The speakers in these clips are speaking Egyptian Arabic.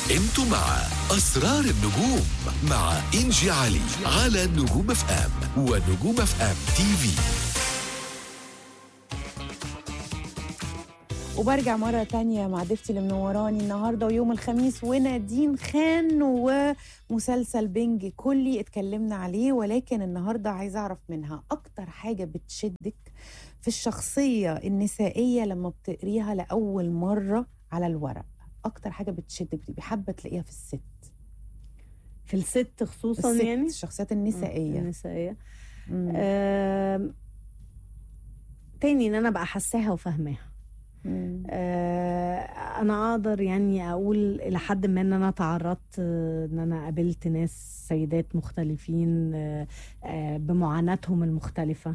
انتوا مع اسرار النجوم مع انجي علي على نجوم اف ام ونجوم اف ام تي في وبرجع مرة تانية مع ضيفتي اللي منوراني النهاردة ويوم الخميس ونادين خان ومسلسل بنج كلي اتكلمنا عليه ولكن النهاردة عايزة أعرف منها أكتر حاجة بتشدك في الشخصية النسائية لما بتقريها لأول مرة على الورق أكتر حاجة بتشدك بتبقي حابة تلاقيها في الست في الست خصوصا الست يعني الشخصيات النسائية النسائية مم. آم، تاني ان انا بقى حاساها وفاهماها مم. آه، انا اقدر يعني اقول الى حد ما ان انا تعرضت آه، ان انا قابلت ناس سيدات مختلفين آه، آه، بمعاناتهم المختلفة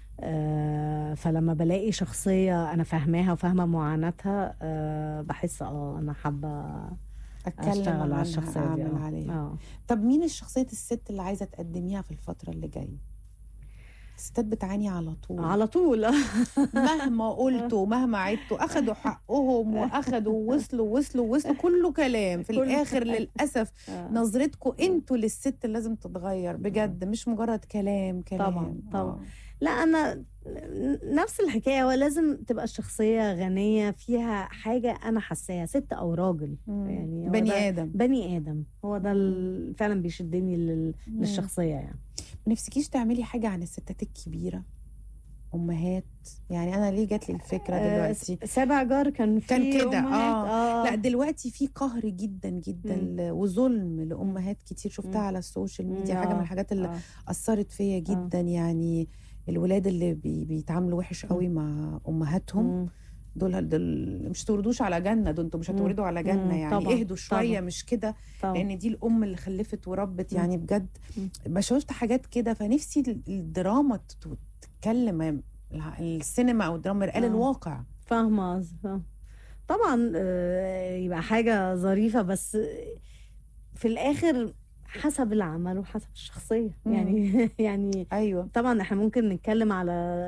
آه، فلما بلاقي شخصية أنا فاهماها وفاهمة معاناتها آه، بحس اه أنا حابة أتكلم أشتغل عنها على الشخصية دي أعمل آه. عليها اه طب مين الشخصية الست اللي عايزة تقدميها في الفترة اللي جاية؟ الستات بتعاني على طول على طول مهما قلتوا مهما عدتوا اخدوا حقهم واخدوا وصلوا وصلوا وصلوا كله كلام في كله الاخر كلام. للاسف آه. نظرتكم انتوا للست اللي لازم تتغير بجد مش مجرد كلام كلام طبعاً، طبعاً. آه. لا انا نفس الحكايه ولازم تبقى الشخصيه غنيه فيها حاجه انا حاساها ست او راجل مم. يعني هو بني ده- ادم بني ادم هو ده ال- فعلا بيشدني لل... للشخصيه يعني نفسكيش تعملي حاجه عن الستات الكبيره امهات يعني انا ليه جات لي الفكره آه، دلوقتي س- سابع جار كان في كان كده، أمهات، آه. لا دلوقتي في قهر جدا جدا مم. ل- وظلم لامهات كتير شفتها مم. على السوشيال مم، ميديا حاجه من آه، الحاجات اللي آه. اثرت فيا جدا يعني الولاد اللي بي بيتعاملوا وحش قوي مع امهاتهم مم. دول, دول مش تولدوش على جنه دول انتوا مش مم. هتولدوا على مم، جنه يعني طبعاً، اهدوا شويه طبعاً. مش كده طبعاً. لان دي الام اللي خلفت وربت مم. يعني بجد مم. ما شفت حاجات كده فنفسي ال- الدراما تت- تتكلم الع- السينما او الدراما مرآة آه. الواقع فاهمه قصدي، فاهمة. طبعا آه، يبقى حاجه ظريفه بس في الاخر حسب العمل وحسب الشخصيه مم. يعني يعني ايوه طبعا احنا ممكن نتكلم على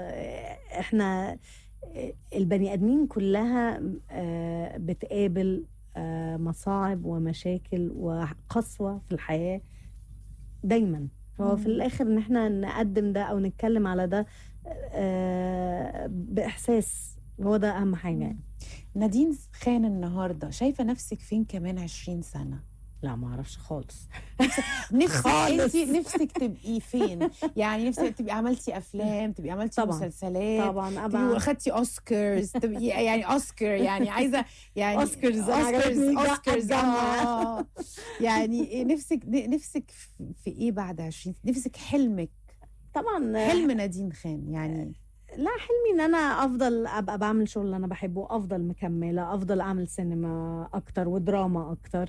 احنا البني ادمين كلها آه، بتقابل آه، مصاعب ومشاكل وقسوه في الحياه دايما هو في مم. الاخر ان احنا نقدم ده او نتكلم على ده آه، باحساس هو ده اهم حاجه يعني. نادين خان النهارده شايفه نفسك فين كمان 20 سنه لا ما اعرفش خالص نفسك خالص. انت نفسك تبقي فين يعني نفسك تبقي عملتي افلام تبقي عملتي طبعاً. مسلسلات طبعا تبقي ابقى اخدتي اوسكارز تبقي يعني اوسكار يعني عايزه يعني أوسكارز، أنا اوسكارز عجبتني ده اوسكارز الجامعة. آه. يعني إيه نفسك نفسك في- في ايه بعد 20 نفسك حلمك طبعا حلم نادين خان يعني لا حلمي ان انا افضل ابقى بعمل شغل اللي انا بحبه افضل مكمله افضل اعمل سينما اكتر ودراما اكتر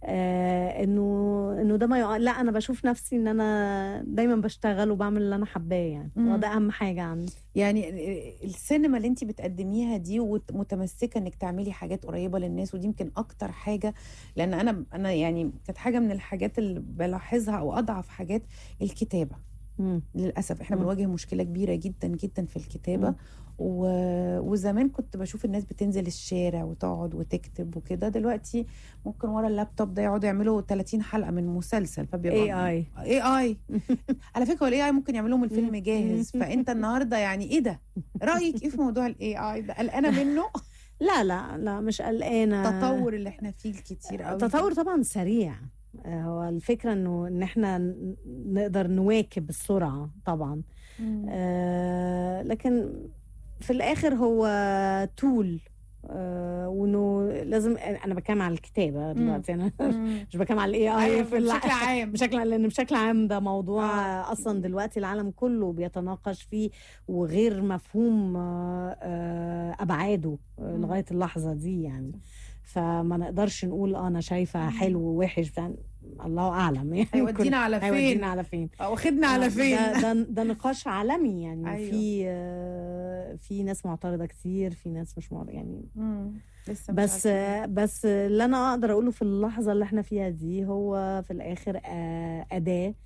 آه انه انه ده ما يقع... لا انا بشوف نفسي ان انا دايما بشتغل وبعمل اللي انا حباه يعني مم. هو ده اهم حاجه عندي يعني السينما اللي انت بتقدميها دي ومتمسكه انك تعملي حاجات قريبه للناس ودي يمكن اكتر حاجه لان انا انا يعني كانت حاجه من الحاجات اللي بلاحظها او اضعف حاجات الكتابه مم. للاسف احنا مم. بنواجه مشكله كبيره جدا جدا في الكتابه مم. و... وزمان كنت بشوف الناس بتنزل الشارع وتقعد وتكتب وكده دلوقتي ممكن ورا اللابتوب ده يقعدوا يعملوا 30 حلقه من مسلسل فبيبقى AI. اي اي على فكره الاي اي ممكن يعمل لهم الفيلم جاهز فانت النهارده يعني ايه ده رايك ايه في موضوع الاي اي ده قلقانه منه لا لا لا مش قلقانه التطور اللي احنا فيه الكتير قوي التطور طبعا سريع آه، هو الفكره انه ان احنا ن- نقدر نواكب السرعه طبعا مم. آه، لكن في الاخر هو تول آه، وانه لازم انا بتكلم على الكتابه دلوقتي انا مم. مش بتكلم على الاي اي أيوة، في الع- بشكل عام بشكل لان بشكل عام ده موضوع آه. آه. اصلا دلوقتي العالم كله بيتناقش فيه وغير مفهوم آه، آه، ابعاده آه، مم. لغايه اللحظه دي يعني فما نقدرش نقول اه انا شايفه حلو ووحش بتاع الله اعلم يعني هيودينا على فين هيودينا على فين واخدنا على آه، فين ده, ده, ده نقاش عالمي يعني أيوة. أيوة. في آه، في ناس معترضه كتير في ناس مش معترضه يعني مم. لسه مش بس عارفة. بس اللي انا اقدر اقوله في اللحظه اللي احنا فيها دي هو في الاخر آه، اداه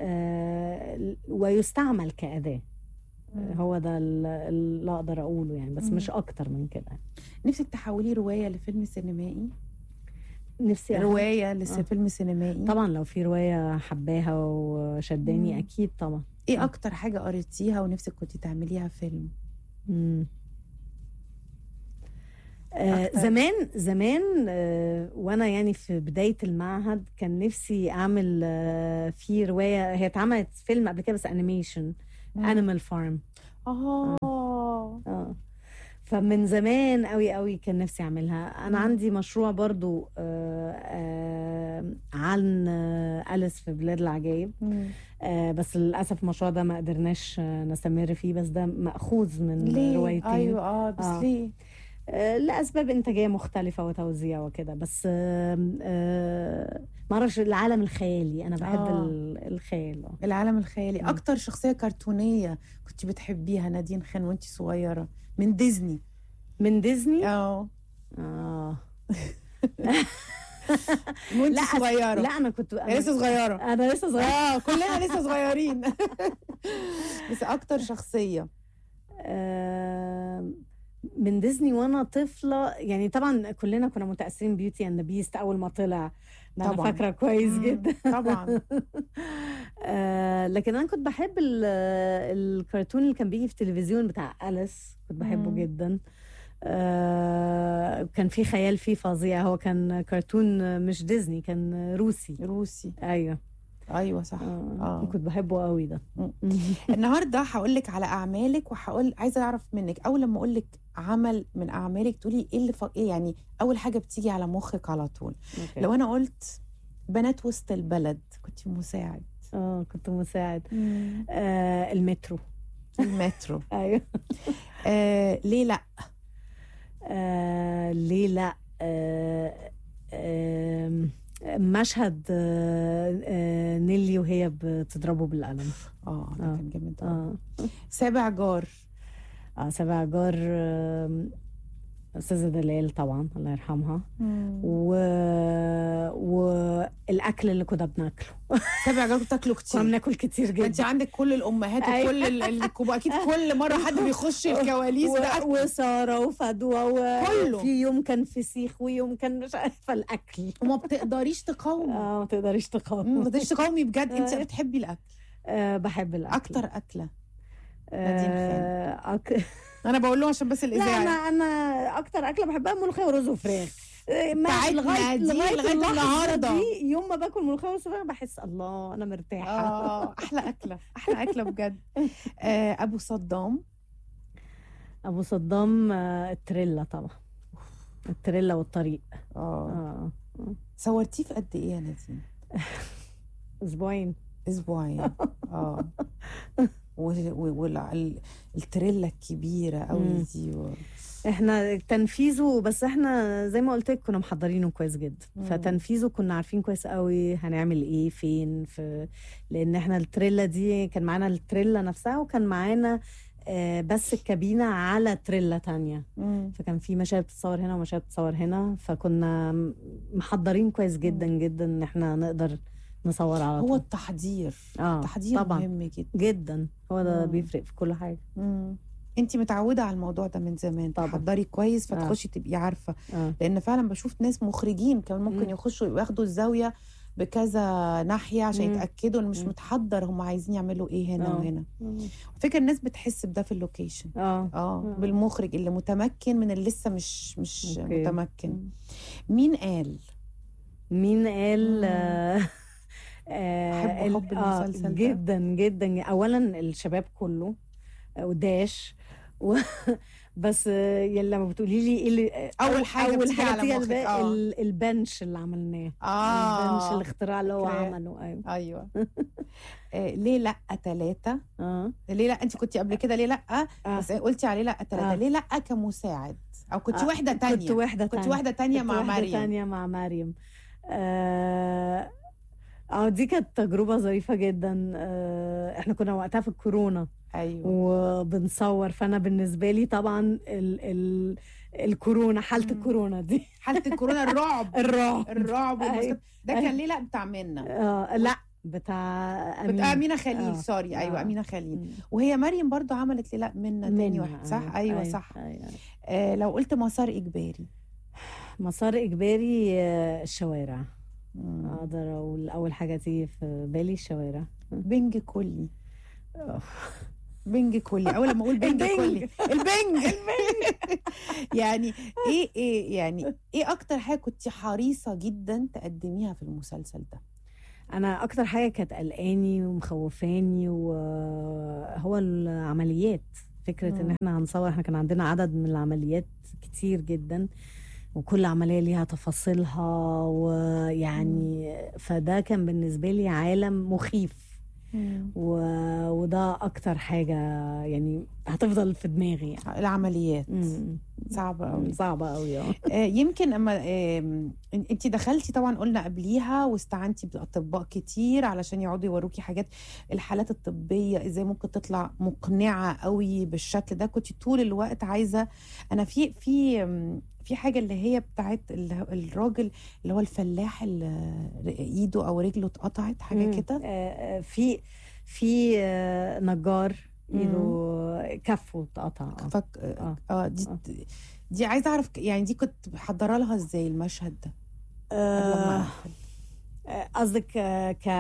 آه، ويستعمل كاداه مم. هو ده ال- اللي اقدر اقوله يعني بس مم. مش اكتر من كده نفسك تحوليه روايه لفيلم سينمائي نفسي أفهم. روايه لسه آه. فيلم سينمائي طبعا لو في روايه حباها وشداني مم. اكيد طبعا ايه اكتر حاجه قريتيها ونفسك كنت تعمليها فيلم مم. آه أكتر. زمان زمان آه وانا يعني في بدايه المعهد كان نفسي اعمل آه في روايه هي اتعملت فيلم قبل كده بس انيميشن انيمال فارم اه اه فمن زمان قوي قوي كان نفسي اعملها انا مم. عندي مشروع برضو آه آه عن آه أليس في بلاد العجائب مم. آه بس للاسف المشروع ده ما قدرناش آه نستمر فيه بس ده ماخوذ من ليه روايتين ايوه اه بس آه. ليه آه، لأسباب إنتاجية مختلفة وتوزيع وكده بس آه، آه، معرفش العالم الخيالي أنا بحب آه. ال- الخيال آه. العالم الخيالي مم. اكتر شخصيه كرتونيه كنت بتحبيها نادين خان وانت صغيره من ديزني من ديزني اه آه. وانت لا صغيره لا أنا كنت هي أنا, لسه صغيره أنا لسه صغيرة اه كلنا لسه صغيرين بس اكتر شخصيه آه، من ديزني وانا طفله يعني طبعا كلنا كنا متاثرين بيوتي اند بيست اول ما طلع ده انا طبعاً. فاكره كويس مم، جدا طبعا آه لكن انا كنت بحب ال- الكرتون اللي كان بيجي في التلفزيون بتاع أليس كنت بحبه مم. جدا آه كان في خيال فيه فظيع هو كان كرتون مش ديزني كان روسي روسي ايوه ايوه صح آه. آه. كنت بحبه قوي ده مم. النهارده هقول لك على اعمالك وهقول عايزه اعرف منك اول لما اقول لك عمل من اعمالك تقولي ايه اللي ف... ايه يعني اول حاجه بتيجي على مخك على طول أوكي. لو انا قلت بنات وسط البلد كنت مساعد اه كنت مساعد آه المترو المترو ايوه آه ليه لا آه ليه لا آه آه مشهد آه آه نيلي وهي بتضربه بالقلم اه ده آه. كان جامد أوي. اه سابع جار اه سبع جار آه، استاذه دلال طبعا الله يرحمها و... والاكل اللي كنا بناكله سابع جار بتاكلوا كنا كتير بناكل كتير ما انت جدا عندك كل الامهات أيوة. وكل ال- ال- اكيد كل مره حد بيخش الكواليس ده أكل. و... وساره وفدوى كله. وفي يوم كان فسيخ ويوم كان مش عارفه الاكل وما بتقدريش تقاومي اه ما تقدريش مم، تقاوم ما تقدريش تقاومي بجد انت أيوة. بتحبي الاكل آه بحب الاكل اكتر اكله نادين آه أك... انا بقول له عشان بس لا الاذاعه انا انا اكتر اكله بحبها ملوخيه ورز وفراخ آه، ما- بتاعتنا دي لغاية اللحظة النهاردة. دي يوم ما باكل ملوخيه ورز وفراخ بحس الله انا مرتاحه اه احلى اكله احلى اكله بجد آه ابو صدام ابو صدام آه، التريلا طبعا التريلا والطريق اه اه صورتيه في قد ايه يا نادين اسبوعين اسبوعين اه والتريلا الكبيره قوي مم. دي و... احنا تنفيذه بس احنا زي ما قلت لك كنا محضرينه كويس جدا مم. فتنفيذه كنا عارفين كويس قوي هنعمل ايه فين في لان احنا التريلا دي كان معانا التريلا نفسها وكان معانا آه، بس الكابينة على تريلا تانية مم. فكان في مشاهد بتتصور هنا ومشاهد بتتصور هنا فكنا م- محضرين كويس جدا جدا ان احنا نقدر نصور على هو طول التحضير اه التحضير طبعا مهم جدا جدا هو ده مم. بيفرق في كل حاجة انت متعوده على الموضوع ده من زمان طبعا. تحضري كويس آه. فتخشي تبقي عارفه اه لان فعلا بشوف ناس مخرجين كمان ممكن مم. يخشوا ياخدوا الزاويه بكذا ناحيه عشان مم. يتاكدوا انه مش مم. متحضر هم عايزين يعملوا ايه هنا آه. وهنا فكرة الناس بتحس بده في اللوكيشن اه اه آه. بالمخرج اللي متمكن من اللي لسه مش مش أوكي. متمكن مين قال مين قال مم. آه، آه، بحب ال- حب آه، المسلسل ده. جدا جدا اولا الشباب كله آه، وداش و بس آه، يعني لما بتقولي لي ايه اللي آه، أول حاجة اول بتيجي حاجه على بتيجي على مخك، بالي آه. ال- البنش اللي عملناه اه البنش الاختراع اللي هو فاكراه. عمله ايوه ايوه آه ليه لا ثلاثة اه ليه لا انت كنت قبل كده ليه لا آه. بس قلتي عليه لا ثلاثة آه. ليه لا كمساعد او كنت آه، واحدة تانية كنت واحده كنت تانية واحدة تانية كنت مع واحدة مريم تانية مع مريم اه آه، دي كانت تجربة ظريفة جدا آه احنا كنا وقتها في الكورونا ايوه وبنصور فانا بالنسبه لي طبعا ال ال الكورونا حاله مم. الكورونا دي حالة الكورونا الرعب الرعب الرعب أيوة. والمسكت. ده أيوة. كان ليه لا بتاع منا آه لا بتاع أمينة, أمينة خليل آه. سوري أيوة آه. أمينة خليل مم. وهي مريم برضو عملت لي لا منا تاني منة، واحد صح أيوة, صح أيوة. آه لو قلت مسار إجباري مسار اجباري آه، الشوارع مم. اقدر اقول اول حاجه تيجي في بالي الشوارع بنج كلي بنج كلي اول لما اقول بنج البنج. كلي البنج يعني ايه ايه يعني ايه اكتر حاجه كنت حريصه جدا تقدميها في المسلسل ده انا اكتر حاجه كانت قلقاني ومخوفاني وهو العمليات فكره ان مم. احنا هنصور احنا كان عندنا عدد من العمليات كتير جدا وكل عمليه ليها تفاصيلها ويعني فده كان بالنسبه لي عالم مخيف و... وده اكتر حاجه يعني هتفضل في دماغي يعني العمليات مم. صعبه قوي صعبه قوي اه آه، يمكن اما انت دخلتي طبعا قلنا قبليها واستعنتي باطباء كتير علشان يقعدوا يوروكي حاجات الحالات الطبيه ازاي ممكن تطلع مقنعه قوي بالشكل ده كنت طول الوقت عايزه انا في في آم، في حاجه اللي هي بتاعت ال- الراجل اللي هو الفلاح اللي ايده او رجله اتقطعت حاجه مم. كده آه، آه، في في آه، نجار ايده كفه اتقطع آه. فك آه. اه دي آه. دي عايزه اعرف يعني دي كنت محضره لها ازاي المشهد ده قبل ما آه، أقفل. آه، قصدك آه، ك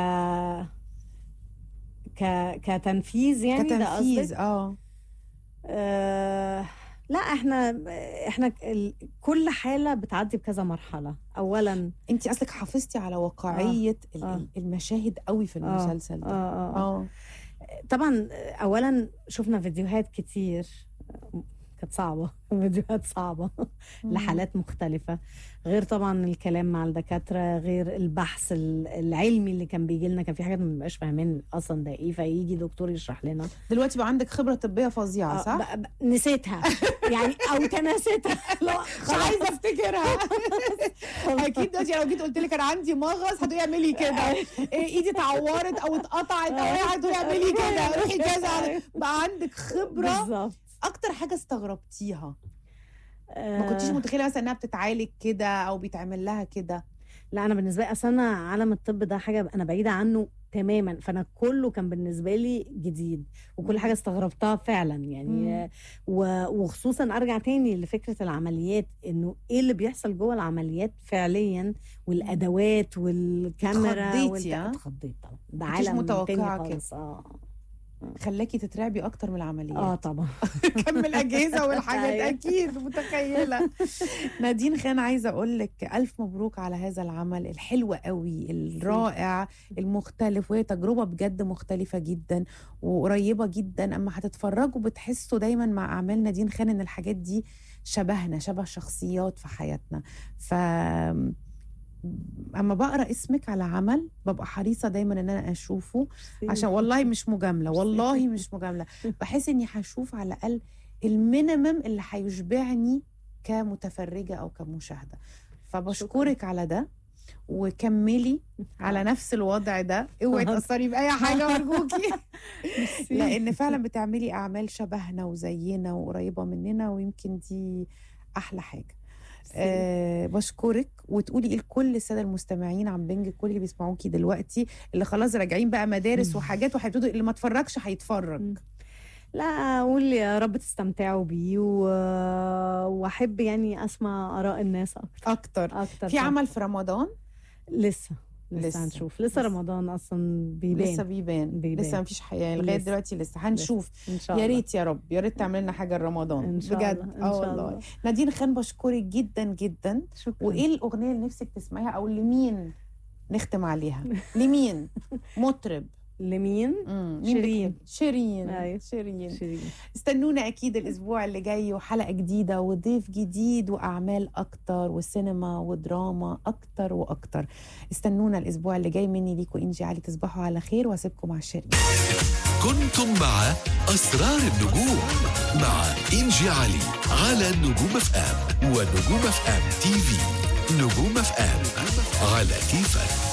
ك كتنفيذ يعني ده كتنفيذ قصدك اه آه لا احنا احنا ال- كل حاله بتعدي بكذا مرحله اولا انت اصلك حافظتي على واقعيه ال- آه. ال- المشاهد قوي في آه. المسلسل آه ده آه آه. اه طبعا اولا شفنا فيديوهات كتير كانت صعبه فيديوهات صعبه لحالات مختلفة غير طبعا الكلام مع الدكاترة غير البحث ال- العلمي اللي كان بيجي لنا كان في حاجات ما بنبقاش فاهمين اصلا ده ايه فيجي دكتور يشرح لنا دلوقتي بقى عندك خبره طبيه فظيعه آه، صح؟ بقى- بقى- نسيتها يعني او تناستها لا مش عايزه افتكرها اكيد دلوقتي لو جيت قلت لك انا عندي مغص هتقولي اعملي كده إيه، ايدي اتعورت او اتقطعت او اي حاجه تقولي اعملي كده روحي كذا على- بقى عندك خبره بالظبط اكتر حاجه استغربتيها ما كنتيش آه، متخيله مثلا انها بتتعالج كده او بيتعمل لها كده لا انا بالنسبه لي اصل انا عالم الطب ده حاجه انا بعيده عنه تماما فانا كله كان بالنسبه لي جديد وكل حاجه استغربتها فعلا يعني مم. آه، و- وخصوصا ارجع تاني لفكره العمليات انه ايه اللي بيحصل جوه العمليات فعليا والادوات والكاميرا اتخضيتي، ها؟ اتخضيت طبعا ده كنتيش عالم متوقعة تاني كده. خالص اه خلاكي تترعبي اكتر من العمليات اه طبعا كم الاجهزه والحاجات أيوة. اكيد متخيله نادين خان عايزه اقول لك الف مبروك على هذا العمل الحلو قوي الرائع المختلف وهي تجربه بجد مختلفه جدا وقريبه جدا اما هتتفرجوا بتحسوا دايما مع اعمال نادين خان ان الحاجات دي شبهنا شبه شخصيات في حياتنا ف اما بقرا اسمك على عمل ببقى حريصه دايما ان انا اشوفه عشان والله مش مجامله والله مش مجامله بحس اني هشوف على الاقل المينيمم اللي هيشبعني كمتفرجه او كمشاهده فبشكرك على ده وكملي على نفس الوضع ده اوعي حاضر. تاثري باي حاجه ارجوكي ميرسي. لان فعلا بتعملي اعمال شبهنا وزينا وقريبه مننا ويمكن دي احلى حاجه أه بشكرك وتقولي ايه لكل الساده المستمعين عن بنج كل اللي بيسمعوكي دلوقتي اللي خلاص راجعين بقى مدارس وحاجات وهيبتدوا اللي ما اتفرجش هيتفرج مم. لا اقول يا رب تستمتعوا بيه و... واحب يعني اسمع اراء الناس اكتر اكتر اكتر في طبعاً. عمل في رمضان لسه لسه, لسه. هنشوف لسه لسه. رمضان اصلا بيبان لسه بيبان. بيبان. لسه مفيش حياه لغايه لسه. دلوقتي لسه هنشوف ان شاء يا الله ريت يا رب يا ريت تعمل لنا حاجه لرمضان ان شاء بجد الله ان اه شاء والله الله نادين خان بشكرك جدا جدا شكرا وايه الاغنيه اللي نفسك تسمعيها او لمين نختم عليها لمين مطرب لمين مم. مين شيرين. بت- شيرين أيوة. شيرين شيرين استنونا اكيد الاسبوع اللي جاي وحلقه جديده وضيف جديد واعمال اكتر وسينما ودراما اكتر واكتر استنونا الاسبوع اللي جاي مني ليكوا انجي علي تصبحوا على خير واسيبكم مع شيرين كنتم مع أسرار النجوم مع إنجي علي على نجوم اف ام ونجوم اف ام تي في نجوم اف ام على كيفك